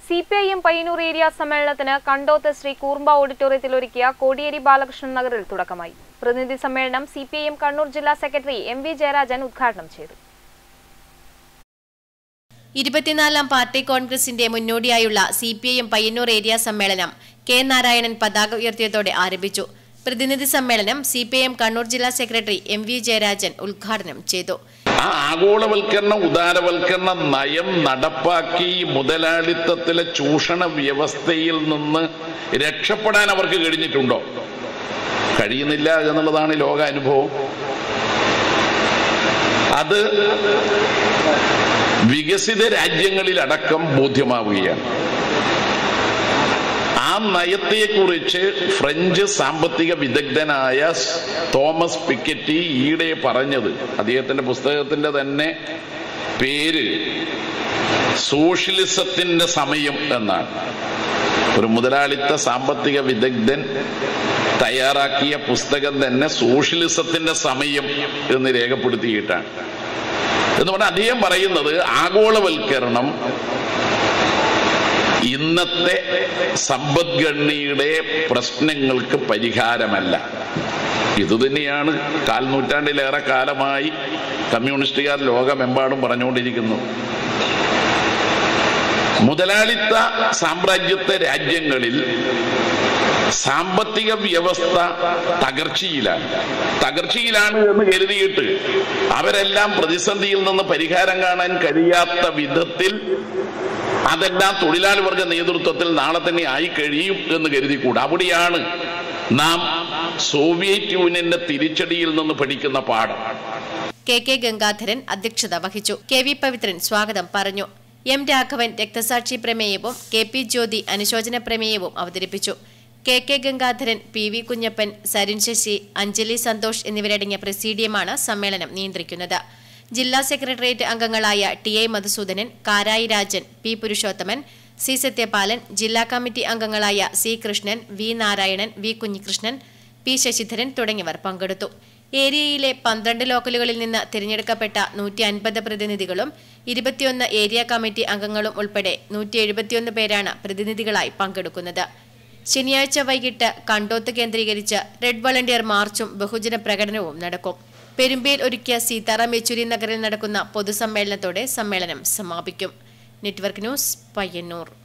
C P I M Payyanur area സമ്മേളനത്തിന് കണ്ടോത്ത് ശ്രീ കൂർമ്പ ഓഡിറ്റോറിയത്തിൽ ഒരുക്കിയ കോടിയേരി ബാലകൃഷ്ണൻ നഗറിൽ തുടക്കമായി പ്രതിനിധി സമ്മേളനം C P I M Kannur ജില്ലാ സെക്രട്ടറി എം വി ജയരാജൻ ഉദ്ഘാടനം ചെയ്തു ഇരുപത്തിനാലാം പാർട്ടി കോൺഗ്രസിന്റെ മുന്നോടിയായുള്ള C P I M Payyanur area സമ്മേളനം കെ നാരായണൻ പതാക ഉയർത്തിയതോടെ ആരംഭിച്ചു പ്രതിനിധി സമ്മേളനം C P I M Kannur ജില്ലാ സെക്രട്ടറി എം വി ജയരാജൻ ഉദ്ഘാടനം ചെയ്തു ആ ആഗോളവൽക്കരണ ഉദാരവൽക്കരണ നയം നടപ്പാക്കി മുതലാളിത്തത്തിലെ ചൂഷണ വ്യവസ്ഥയിൽ നിന്ന് രക്ഷപ്പെടാൻ അവർക്ക് കഴിഞ്ഞിട്ടുണ്ടോ കഴിയുന്നില്ല എന്നുള്ളതാണ് ലോക അനുഭവം അത് വികസിത രാജ്യങ്ങളിലടക്കം ബോധ്യമാവുകയാണ് ആ നയത്തെക്കുറിച്ച് ഫ്രഞ്ച് സാമ്പത്തിക വിദഗ്ധനായ തോമസ് പിക്കറ്റി ഈയിടെ പറഞ്ഞത് അദ്ദേഹത്തിന്റെ പുസ്തകത്തിന്റെ തന്നെ പേര് സോഷ്യലിസത്തിന്റെ സമയം എന്നാണ് ഒരു മുതലാളിത്ത സാമ്പത്തിക വിദഗ്ധൻ തയ്യാറാക്കിയ പുസ്തകം തന്നെ സോഷ്യലിസത്തിന്റെ സമയം എന്ന് രേഖപ്പെടുത്തിയിട്ടാണ് എന്ന് പറഞ്ഞാൽ അദ്ദേഹം പറയുന്നത് ആഗോളവൽക്കരണം ഇന്നത്തെ സമ്പദ്ഘടനയുടെ പ്രശ്നങ്ങൾക്ക് പരിഹാരമല്ല ഇതുതന്നെയാണ് കാൽ നൂറ്റാണ്ടിലേറെ കാലമായി കമ്മ്യൂണിസ്റ്റുകാർ ലോകമെമ്പാടും പറഞ്ഞുകൊണ്ടിരിക്കുന്നത് മുതലാളിത്ത സാമ്രാജ്യത്തെ രാജ്യങ്ങളിൽ സാമ്പത്തിക വ്യവസ്ഥ തകർച്ചയിലാണ് തകർച്ചയിലാണ് എന്ന് കരുതിയിട്ട് അവരെല്ലാം പ്രതിസന്ധിയിൽ നിന്ന് പരിഹാരം കാണാൻ കഴിയാത്ത വിധത്തിൽ അതെല്ലാം തൊഴിലാളി വർഗ നേതൃത്വത്തിൽ നാളെ തന്നെ ആയി കഴിയും എന്ന് കരുതിക്കൂടാ അവിടെയാണ് നാം സോവിയറ്റ് യൂണിയന്റെ തിരിച്ചടിയിൽ നിന്ന് പഠിക്കുന്ന പാഠം കെ കെ ഗംഗാധരൻ അധ്യക്ഷത വഹിച്ചു കെ വി പവിത്രൻ സ്വാഗതം പറഞ്ഞു എം രാഘവൻ രക്തസാക്ഷി പ്രമേയവും കെ പി ജ്യോതി അനുശോചന പ്രമേയവും അവതരിപ്പിച്ചു K K Gangadharan P V Kunhappan Sarin Sasi Anjali Santhosh എന്നിവരടങ്ങിയ പ്രസീഡിയമാണ് സമ്മേളനം നിയന്ത്രിക്കുന്നത് ജില്ലാ സെക്രട്ടേറിയറ്റ് അംഗങ്ങളായ T I Madhusoodanan Karayi Rajan P Purushothaman C Sathyapalan ജില്ലാ കമ്മിറ്റി അംഗങ്ങളായ C Krishnan V Narayanan V Kunhikrishnan P Sasidharan തുടങ്ങിയവർ പങ്കെടുത്തു ഏരിയയിലെ പന്ത്രണ്ട് ലോക്കലുകളിൽ നിന്ന് തിരഞ്ഞെടുക്കപ്പെട്ട നൂറ്റി അൻപത് പ്രതിനിധികളും ഇരുപത്തിയൊന്ന് ഏരിയ കമ്മിറ്റി അംഗങ്ങളും ഉൾപ്പെടെ നൂറ്റി എഴുപത്തിയൊന്ന് പേരാണ് പ്രതിനിധികളായി പങ്കെടുക്കുന്നത് ശനിയാഴ്ച വൈകിട്ട് കണ്ടോത്ത് കേന്ദ്രീകരിച്ച് റെഡ് വളണ്ടിയർ മാർച്ചും ബഹുജന പ്രകടനവും നടക്കും പെരുമ്പേൽ ഒരുക്കിയ സീതാറാം യെച്ചൂരി നഗറിൽ നടക്കുന്ന പൊതുസമ്മേളനത്തോടെ സമ്മേളനം സമാപിക്കും നെറ്റ്വർക്ക് ന്യൂസ് പയ്യന്നൂർ